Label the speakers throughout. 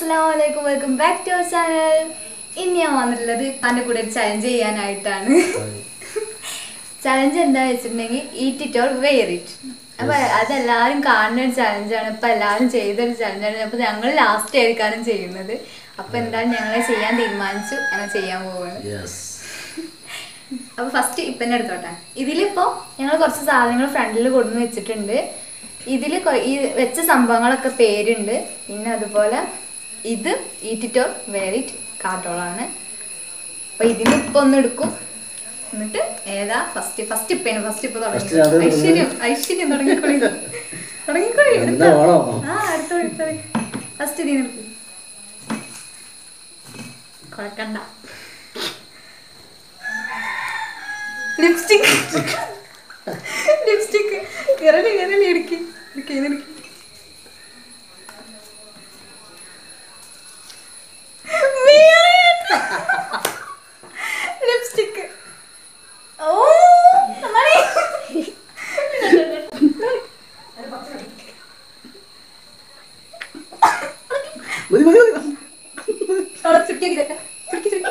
Speaker 1: അസ്സാം വലൈക്കും welcome back to our channel ഇന്ന് ഞാൻ വന്നിട്ടുള്ളത് എൻ്റെ കൂടെ ഒരു ചലഞ്ച് ചെയ്യാനായിട്ടാണ് ചലഞ്ച് എന്താ വെച്ചിട്ടുണ്ടെങ്കിൽ eat it or wear it അപ്പൊ അതെല്ലാവരും കാണുന്ന ഒരു ചലഞ്ചാണ് ഇപ്പൊ എല്ലാവരും ചെയ്തൊരു ചലഞ്ചാണ് അപ്പൊ ഞങ്ങൾ ലാസ്റ്റ് ആയിരിക്കാനും ചെയ്യുന്നത് അപ്പൊ എന്തായാലും ഞങ്ങൾ ചെയ്യാൻ തീരുമാനിച്ചു ഞങ്ങൾ ചെയ്യാൻ പോവുകയാണ്
Speaker 2: യെസ്
Speaker 1: അപ്പൊ ഫസ്റ്റ് ഇപ്പം തന്നെ എടുത്തോട്ടെ ഇതിലിപ്പോ ഞങ്ങൾ കുറച്ച് സാധനങ്ങൾ ഫ്രണ്ടിൽ കൊടുന്ന് വെച്ചിട്ടുണ്ട് ഇതിൽ ഈ വെച്ച സംഭവങ്ങളൊക്കെ പേരുണ്ട് പിന്നെ അതുപോലെ ഇത് ഈറ്റിറ്റോ വേറിറ്റ് കാട്ടോളാണ് അപ്പൊ ഇതിന് ഇപ്പൊ ഒന്ന് എടുക്കും എന്നിട്ട് ഏതാ ഫസ്റ്റ് ഫസ്റ്റ് ഇപ്പേന് ഫസ്റ്റ് ഇപ്പൊ തുടങ്ങി
Speaker 2: First അത് തുടങ്ങി.
Speaker 1: ഐശ്വര്യം ഐശ്വര്യം തുടങ്ങിക്കോളി തുടങ്ങിക്കോളി
Speaker 2: എന്താ വേണോ
Speaker 1: ആ അടുത്തോളി എടുത്തോളി ഫസ്റ്റ് ഇതിന് എടുക്കും കുഴക്കണ്ട ലിപ്സ്റ്റിക് ലിപ്സ്റ്റിക് കിറലി കിറലി എടുക്കി എടുക്കി എടുക്കി ലിപ്സ്റ്റിക് ഓ നന്നായി.
Speaker 2: മതി മതി മതി
Speaker 1: അവിടെ ചുരുക്കി വെക്കാം. ചുരുക്കി, ചുരുക്കി.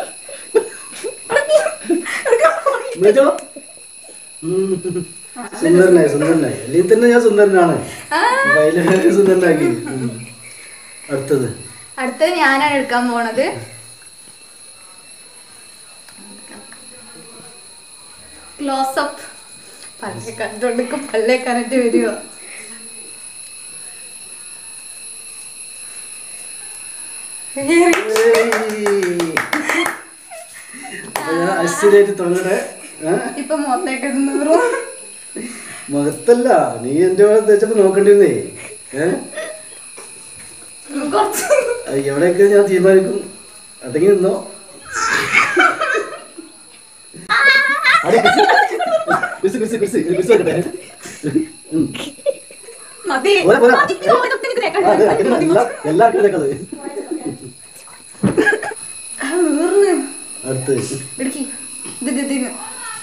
Speaker 2: മേടിച്ചോ ഉം. സുന്ദരനായി സുന്ദരനായി അല്ലെങ്കിൽ തന്നെ ഞാൻ സുന്ദരനാണ്
Speaker 1: ആ.
Speaker 2: അപ്പൊ അതില് സുന്ദരനാക്കി ഉം. അടുത്തത്
Speaker 1: അടുത്തത് ഞാനാണ് എടുക്കാൻ പോണത് ക്ലോസ് അപ്പ് പല്ലേ കണ്ടോണ്ട് പല്ലേ കറണ്ട് വരുമോ
Speaker 2: അപ്പൊ ഞാൻ ഐശ്വര്യായിട്ട് തുടങ്ങട്ടെ ഏ?
Speaker 1: ഇപ്പൊ മൊത്തമായിട്ട് നൂറും
Speaker 2: മുഖത്തല്ല നീ എന്റെ ഭാഗത്ത് വെച്ചപ്പോ നോക്കണ്ടിരുന്നേ ഏഹ്
Speaker 1: കുറച്ച്
Speaker 2: എവിടെയൊക്കെ ഞാൻ തീരുമാനിക്കും അടങ്ങി നിന്നോ അടി, കുരിശ്, കുരിശ്, കുരിശ്, കുരിശ് വെക്കട്ടെ. ഉം.
Speaker 1: മതി
Speaker 2: പോരാ, പോരാ.
Speaker 1: മതി. ഓ, ഇതൊക്കെ എനിക്ക് കേൾക്കാൻ
Speaker 2: ആ, അതെ,
Speaker 1: മതി, മതി,
Speaker 2: എല്ലാ എല്ലാ കിടക്കത്
Speaker 1: ആ, നൂറിന്
Speaker 2: അടുത്ത്
Speaker 1: ഇടുക്കി ഇത് ഇത് ഇതിന്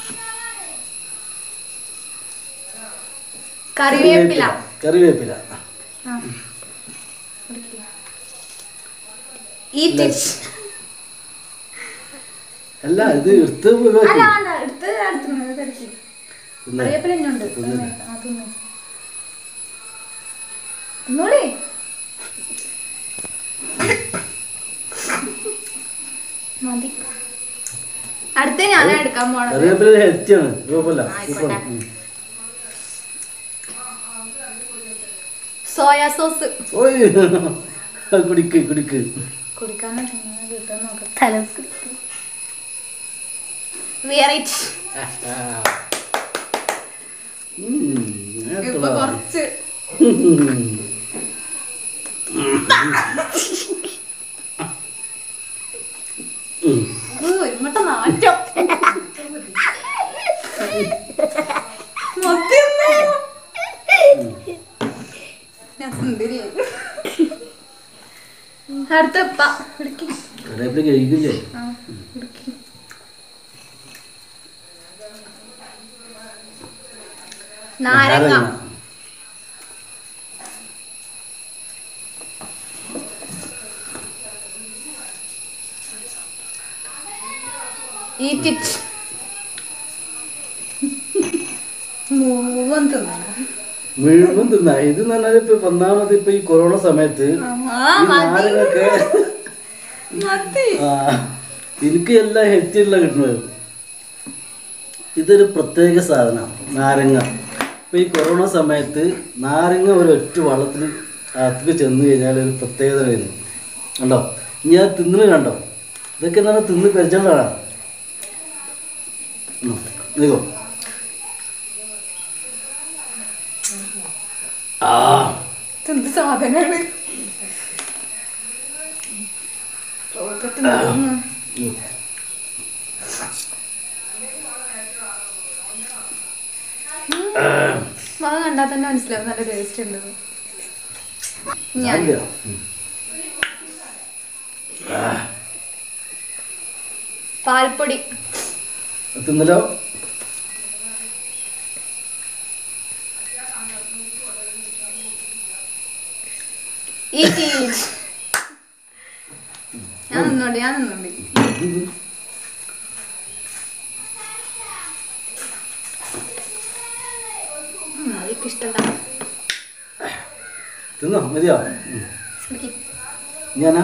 Speaker 1: കറിവേപ്പില
Speaker 2: കറിവേപ്പില
Speaker 1: ആ. ഇടുക്കി. Eat it.
Speaker 2: അല്ല ഇത് എടുത്ത്
Speaker 1: അല്ല
Speaker 2: ഒഴിവാക്കി.
Speaker 1: വേണ്ട എടുത്ത് അടുത്ത് കറിക്ക്
Speaker 2: തിന്ന്.
Speaker 1: കറിവേപ്പില ഇന്നുണ്ട്
Speaker 2: തിന്ന്.
Speaker 1: അതൊന്നും ഒന്നൂടെ മതി അടുത്ത ഞാനാ എടുക്കാൻ പോണത്
Speaker 2: കറിവേപ്പില ഹെൽത്തിയാണ് കുഴപ്പമില്ല
Speaker 1: ആയിക്കോട്ടെ.
Speaker 2: സൂപ്പർ ഉം.
Speaker 1: സോയാ സോസ്
Speaker 2: ഓയ് കുടിക്ക് കുടിക്ക്
Speaker 1: കുടിക്കാനായിട്ട് കിട്ടാൻ നോക്കാം തല വെറൈറ്റി
Speaker 2: ഉം,
Speaker 1: ഇപ്പൊ
Speaker 2: നേരത്തുള്ള.
Speaker 1: കുറച്ച്
Speaker 2: ഉം. ഉം.
Speaker 1: ഒരുമട്ട നാറ്റം മതിയെന്നേ. ഞാൻ സുന്ദരിയായി അടുത്ത ഉപ്പ ഇടുക്കി
Speaker 2: കറിവേപ്പില കഴിക്കില്ലേ
Speaker 1: ആ ഇടുക്കി നാരങ്ങ ഈറ്റ് ഇറ്റ് മൂവൻ തിന്നണം
Speaker 2: മുഴുവൻ തിന്നാ ഇത് എന്ന് പറഞ്ഞാൽ ഇപ്പൊ ഒന്നാമത് ഇപ്പൊ ഈ കൊറോണ സമയത്ത്
Speaker 1: ആ
Speaker 2: ഈ
Speaker 1: മതി
Speaker 2: നാരങ്ങൊക്കെ
Speaker 1: മതി
Speaker 2: ആ, എനിക്ക് എല്ലാം ഹെൽത്തി ഉള്ള കിട്ടുന്നത് ഇതൊരു പ്രത്യേക സാധനമാണ് നാരങ്ങ ഇപ്പൊ ഈ കൊറോണ സമയത്ത് നാരങ്ങ ഒരു ഒറ്റ വള്ളത്തിൽ അകത്തേക്ക് ചെന്ന് കഴിഞ്ഞാൽ ഒരു പ്രത്യേകത വരുന്നു കണ്ടോ ഇനി അത് തിന്നു കണ്ടോ ഇതൊക്കെ എന്താണ് തിന്ന് പരിചയമുള്ളതാണ് ഇതോ ആ
Speaker 1: എന്ത് സാധനമാണ് ലോകത്ത് നടന്നു.
Speaker 2: ഉം.
Speaker 1: മകൻ കണ്ടാൽ തന്നെ മനസ്സിലാവും നല്ല ടേസ്റ്റ് ഉണ്ട് ഞാൻ
Speaker 2: ഇല്ല. ഉം.
Speaker 1: പാൽപ്പൊടി
Speaker 2: തിന്നലോ
Speaker 1: ഈറ്റ് ഈറ്റ് ഞാൻ നിന്നോണ്ട് ഞാൻ നിന്നോണ്ട് ഉം, എനിക്ക് ഇഷ്ടമല്ല
Speaker 2: തിന്നോ മതിയോ ഉം.
Speaker 1: കുടിക്ക്.
Speaker 2: ഞാനാ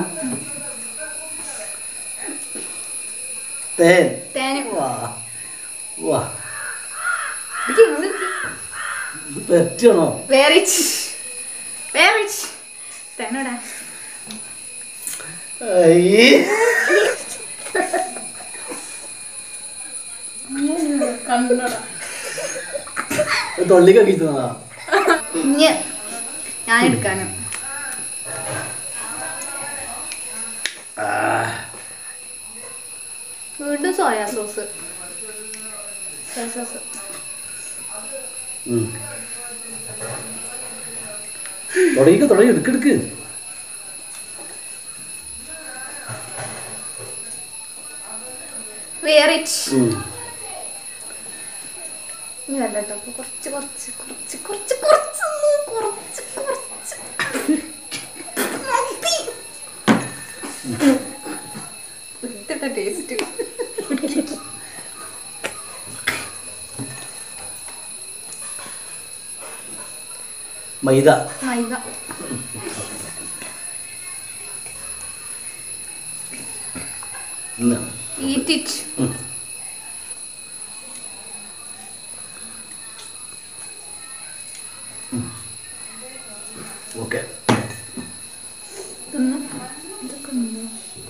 Speaker 2: തേൻ
Speaker 1: തേന്
Speaker 2: വാ വാ
Speaker 1: കുടിക്ക്, ഇങ്ങോട്ട് കുടിക്ക്.
Speaker 2: ഇത് പെറ്റാണോ
Speaker 1: Very rich. Very rich. തേനോടാ
Speaker 2: അയ്യേ
Speaker 1: കണ്ടോടാ
Speaker 2: തൊള്ളിക്കൊക്കെ തിന്നതാ
Speaker 1: ഇനി ഞാൻ എടുക്കാനും
Speaker 2: ആ,
Speaker 1: വീണ്ടും സോയാ സോസ് സോയ സോസ്
Speaker 2: ഉം. തുടങ്ങിക്ക് തുടങ്ങി എടുക്ക് എടുക്ക്
Speaker 1: വെരി റിച്ച്
Speaker 2: ഉം.
Speaker 1: ഇനി അല്ല കേട്ടോ അപ്പൊ കുറച്ച് കുറച്ച് കുറച്ച് കുറച്ച് കുറച്ച് കുറച്ച് കുറച്ച് മതി. വൃത്തികെട്ട ടേസ്റ്റ്
Speaker 2: മൈദ
Speaker 1: മൈദ
Speaker 2: ഇന്ന്
Speaker 1: ഈറ്റ് ഇറ്റ്
Speaker 2: ഉം. ഉം. ഓക്കെ
Speaker 1: തിന്നു ഇതൊക്കെ ഉണ്ടോ?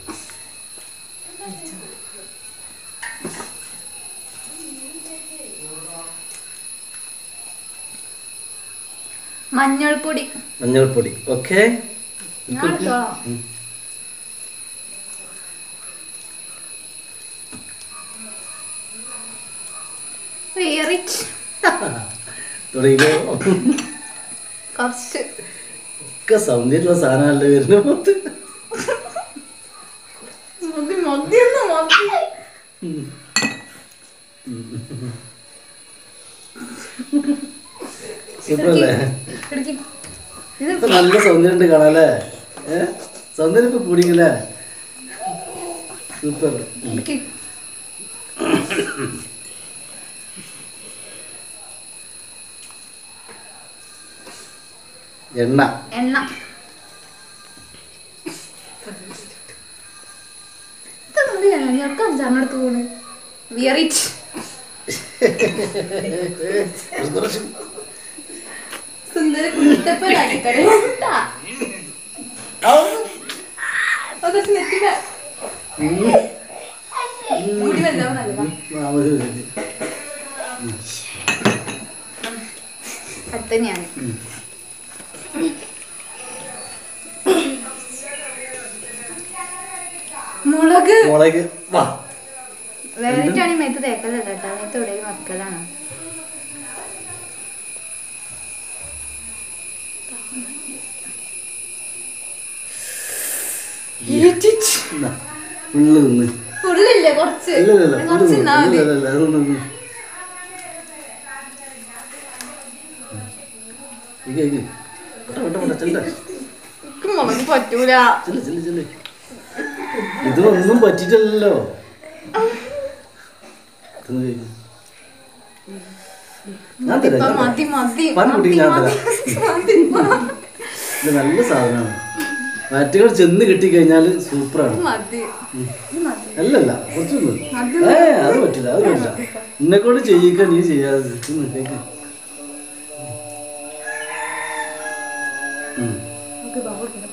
Speaker 1: മഞ്ഞൾപ്പൊടി
Speaker 2: മഞ്ഞൾപ്പൊടി ഓക്കെ
Speaker 1: ഞാൻ എടുത്തോളാം. Very rich.
Speaker 2: തുടങ്ങിക്കോ
Speaker 1: കുറച്ച്
Speaker 2: ഒക്കെ സൗന്ദര്യമുള്ള സാധനമല്ലേ വരുന്ന മൊത്ത്
Speaker 1: മതി മതിയെന്ന് മതി
Speaker 2: സൂപ്പറല്ലേ
Speaker 1: എടുക്ക്. ഇത്
Speaker 2: ഇപ്പൊ നല്ല സൗന്ദര്യം ഉണ്ട് കാണാല്ലേ ഏ സൗന്ദര്യം ഇപ്പൊ കൂടിക്കല്ലേ സൂപ്പർ
Speaker 1: എടുക്ക്.
Speaker 2: എണ്ണ
Speaker 1: എണ്ണ ഇതൊന്നും ഞങ്ങൾക്ക് അഞ്ചാറിന് അടുത്ത് പോണ് വിയറിച്ച്
Speaker 2: കുറച്ച്
Speaker 1: സുന്ദര കുട്ടപ്പനാക്കി തരാം കേട്ടാ. അതൊക്കെ നെറ്റില്ല. മുടി വലുതാവും നല്ലതാ.
Speaker 2: ആ, മതി, മതി.
Speaker 1: അടുത്ത ഞാൻ മുളക്
Speaker 2: മുളക് വാ
Speaker 1: വേറിട്ടാണ് മേത്ത് തേക്കലല്ല കേട്ടോ മേത്ത് ഇവിടെ മക്കളാണ്
Speaker 2: എന്നാ, ഫുള്ള് തിന്ന്
Speaker 1: ഫുള്ളില്ലേ കുറച്ച്
Speaker 2: ഇല്ല ഇല്ല ഇല്ല ഫുള്ള്
Speaker 1: കുറച്ച്
Speaker 2: തിന്ന്.
Speaker 1: തിന്നാ
Speaker 2: ഇല്ല
Speaker 1: മതി
Speaker 2: ഇല്ല ഇല്ല അതൊന്നും തിന്ന്. ഇയ്യ്, ഇയ്യ്. വിട്ടോ, വിട്ടോ, വിട്ടോ, ചെല്ല്.
Speaker 1: എനിക്ക് മുളക് പറ്റൂല
Speaker 2: ചെല്ല്, ചെല്ല്, ചെല്ല്. ഇതൊന്നും പറ്റിയിട്ടില്ലല്ലോ തിന്ന് കഴിക്ക്. ഞാൻ തരാം,
Speaker 1: ഇപ്പൊ
Speaker 2: ഞാൻ തരാം.
Speaker 1: മതി മതി
Speaker 2: പാല്
Speaker 1: മതി,
Speaker 2: കുടിക്ക് ഞാൻ
Speaker 1: മതി, മതി, മതി.
Speaker 2: ഇത് നല്ല സാധനമാണ് മാറ്റുകൾ ചെന്ന് കിട്ടിക്കഴിഞ്ഞാൽ സൂപ്പറാണ്
Speaker 1: മതി ഇത് മതി
Speaker 2: അല്ലല്ല കുറച്ചൊന്നും
Speaker 1: അത്
Speaker 2: ഏ അത് പറ്റില്ല അത് പറ്റില്ല എന്നെ കൊണ്ട് ചെയ്യിക്കാൻ നീ ചെയ്യാതെ തിന്ന് കേക്ക്. ഉം.
Speaker 1: നമുക്ക് ബാബു കൊടുക്കണം.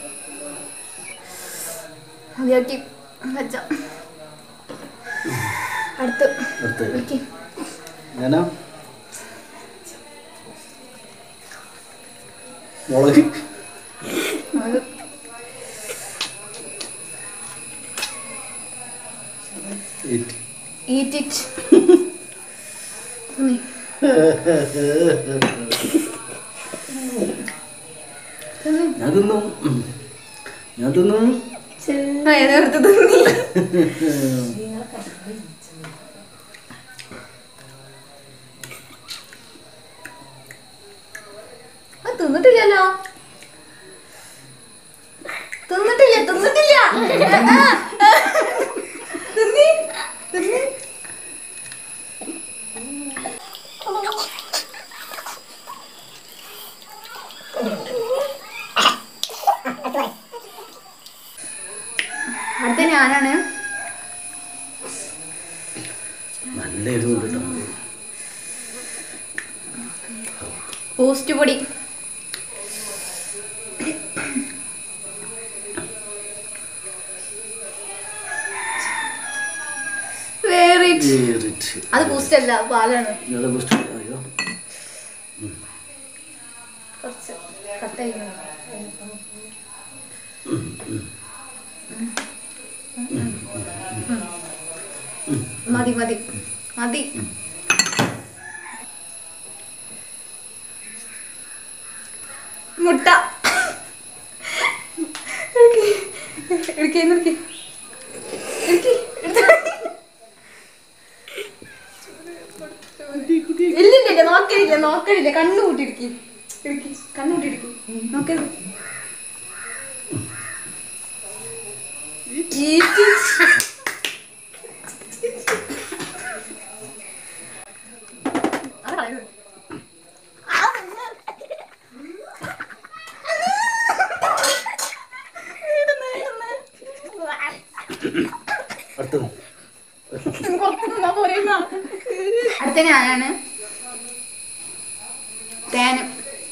Speaker 1: മതിയാക്കി വെച്ച അടുത്ത്
Speaker 2: അടുത്ത
Speaker 1: വിളിക്ക്.
Speaker 2: ഞാനാ മുളക്
Speaker 1: മുളക്.
Speaker 2: ഇറ്റ്.
Speaker 1: Eat it. ഉം. തിന്ന്.
Speaker 2: ഞാൻ തിന്നു ഉം. ഞാൻ തിന്നു
Speaker 1: ആ, ഏതെടുത്ത് തിന്നി. ആ, തിന്നിട്ടില്ലല്ലോ തിന്നിട്ടില്ല തിന്നിട്ടില്ല ആ, ആ, അടുത്ത ഞാനാണ്
Speaker 2: നല്ല എരിവുണ്ട് കേട്ടോ
Speaker 1: ബൂസ്റ്റ് പൊടി വേറെ
Speaker 2: ഏറിട്ട്.
Speaker 1: അത് ബൂസ്റ്റ് അല്ല പാലാണ്
Speaker 2: നിങ്ങളുടെ ബൂസ്റ്റ് അയ്യോ
Speaker 1: കുറച്ച് കട്ടായി മതി മതി മതി മുട്ട എടുക്കേ എടുക്കേ ഇല്ല ഇല്ല നോക്കലില്ല നോക്കലില്ല കണ്ണു കൂട്ടിയിടിക്കി ഇടുക്കി കണ്ണു കൂട്ടിയിടിക്കി നോക്കരുത് ഈറ്റി. അത് കളയരുത്. ഇടുന്ന്, ഇടുന്ന്.
Speaker 2: അടുത്തത്
Speaker 1: പുറത്ത് നിന്നാ പോരെ എന്നാ. അടുത്ത ഞാനാണ് തേനും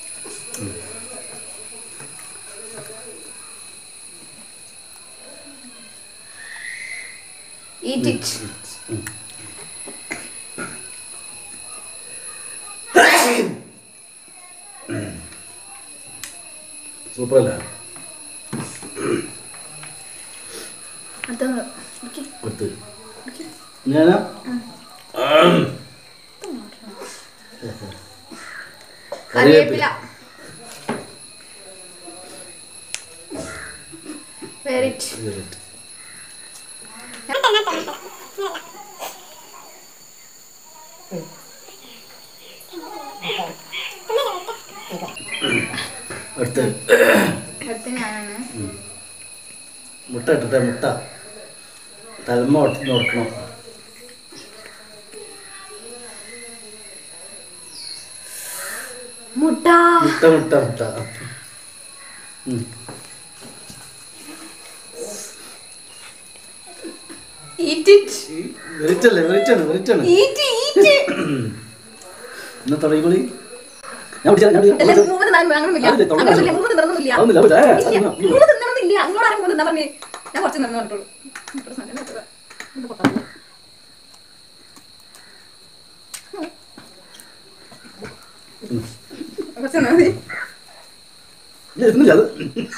Speaker 1: Eat it.
Speaker 2: സൂപ്പർ അല്ലേ
Speaker 1: അത് ഇരിക്ക്.
Speaker 2: അടുത്ത് ഞാനാ
Speaker 1: കറിവേപ്പില വെരിറ്റ്
Speaker 2: ഏറിട്ട്. അടുത്ത്
Speaker 1: അടുത്ത ഞാനാണ്
Speaker 2: മുട്ട ഇട്ടിട്ടെ മുട്ട തലമ ഒട്ടി നോക്കണം
Speaker 1: മുട്ട
Speaker 2: മുട്ട മുട്ട മുട്ട ഉം.
Speaker 1: ഈറ്റ് ഇറ്റ്
Speaker 2: ഈ വെറിറ്റല്ലേ വെറിറ്റാണ് വെറിറ്റാണ്
Speaker 1: ഈറ്റ് ഈറ്റ്
Speaker 2: എന്നാ തുടങ്ങിക്കോളി ഞാൻ പിടിച്ചാ ഞാൻ
Speaker 1: അല്ല
Speaker 2: പിടിച്ചാ
Speaker 1: മൂന്ന് തിന്നാൻ അങ്ങനൊന്നുമില്ല
Speaker 2: അതില്ലേ, തുടങ്ങാം.
Speaker 1: അങ്ങനൊന്നുമില്ല മൂന്ന് തിന്നണമെന്നില്ല
Speaker 2: അതൊന്നുമില്ല, അതൊന്നുമില്ല. ഏ,
Speaker 1: ഇല്ല,
Speaker 2: അതൊന്നും-
Speaker 1: മൂന്ന് തിന്നണമെന്നില്ല അങ്ങോട്ട് ആരും മൂന്ന് തിന്നാൻ പറഞ്ഞേ ഞാൻ കുറച്ച് നിന്ന് പറഞ്ഞിട്ടുള്ളൂ കുറച്ച് നല്ല നിർത്തുക. ഇത് പൊട്ടാതെ. കുറച്ച് തിന്നാ മതി
Speaker 2: ഇല്ല, ഇരുന്നില്ല അത്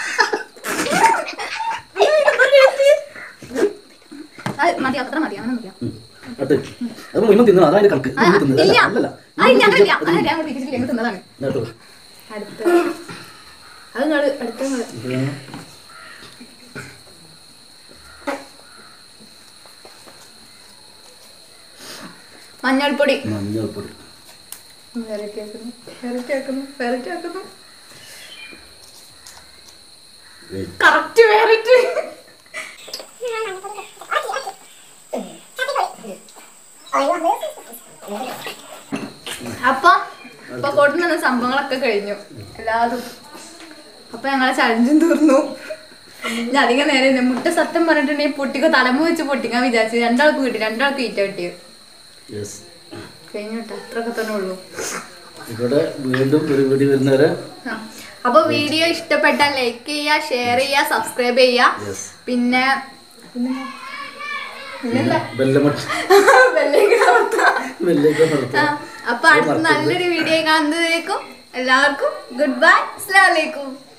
Speaker 1: ആ, മതി അത്ര മതി അങ്ങനൊന്നുമില്ല
Speaker 2: ഉം. അടുത്ത് അത് മുഴുവൻ തിന്നണം അതാണ് അതിന്റെ കണക്ക്
Speaker 1: ആ,
Speaker 2: മുഴുവൻ തിന്നത്
Speaker 1: ഇല്ല
Speaker 2: അല്ലല്ല
Speaker 1: ആ, ഇല്ല അങ്ങനെയില്ല ആ, ഞാൻ പിടിച്ചിട്ടില്ല ഞങ്ങൾ തിന്നതാണ്
Speaker 2: കേട്ടോ
Speaker 1: അടുത്ത അത് നിങ്ങള് അടുത്ത നിങ്ങള് മഞ്ഞൾപ്പൊടി
Speaker 2: മഞ്ഞൾപ്പൊടി
Speaker 1: വെറൈറ്റി ആക്കുന്നു വെറൈറ്റി ആക്കുന്നു വെറൈറ്റി ആക്കുന്നു കറക്റ്റ് വെറൈറ്റി അപ്പൊ ഇപ്പൊ കൊടുക്കുന്ന സംഭവങ്ങളൊക്കെ കഴിഞ്ഞു എല്ലാതും അപ്പൊ ഞങ്ങളെ ചലഞ്ചും തീർന്നു ഞാൻ അധികം നേരം ഇല്ല. മുട്ട സത്യം പറഞ്ഞിട്ടുണ്ടെങ്കിൽ പൊട്ടിക്കോ തലമ വെച്ച് പൊട്ടിക്കാൻ വിചാരിച്ചു രണ്ടാൾക്ക് കിട്ടി രണ്ടാൾക്ക് ഈറ്റ കിട്ടിയത്
Speaker 2: യെസ്
Speaker 1: കഴിഞ്ഞു കേട്ടോ അത്രയൊക്കെ തന്നെ ഉള്ളൂ
Speaker 2: ഇവിടെ വീണ്ടും ഒരു വീഡിയോ വരുന്നവരെ
Speaker 1: ആ. അപ്പൊ വീഡിയോ ഇഷ്ടപ്പെട്ടാൽ ലൈക്ക് ചെയ്യുക ഷെയർ ചെയ്യുക സബ്സ്ക്രൈബ് ചെയ്യുക
Speaker 2: യെസ്
Speaker 1: പിന്നെ പിന്നെന്താ? പിന്നെന്താ
Speaker 2: ബെല്ലമട്ട്
Speaker 1: ബെല്ലൈക്കൺ അമർത്തുക.
Speaker 2: ബെല്ലേക്ക്
Speaker 1: ആ,
Speaker 2: നടത്തുക
Speaker 1: അപ്പൊ അടുത്ത നല്ലൊരു വീഡിയോ കാണുന്നതേക്കും എല്ലാവർക്കും ഗുഡ് ബൈ അസ്സലാമു അലൈക്കും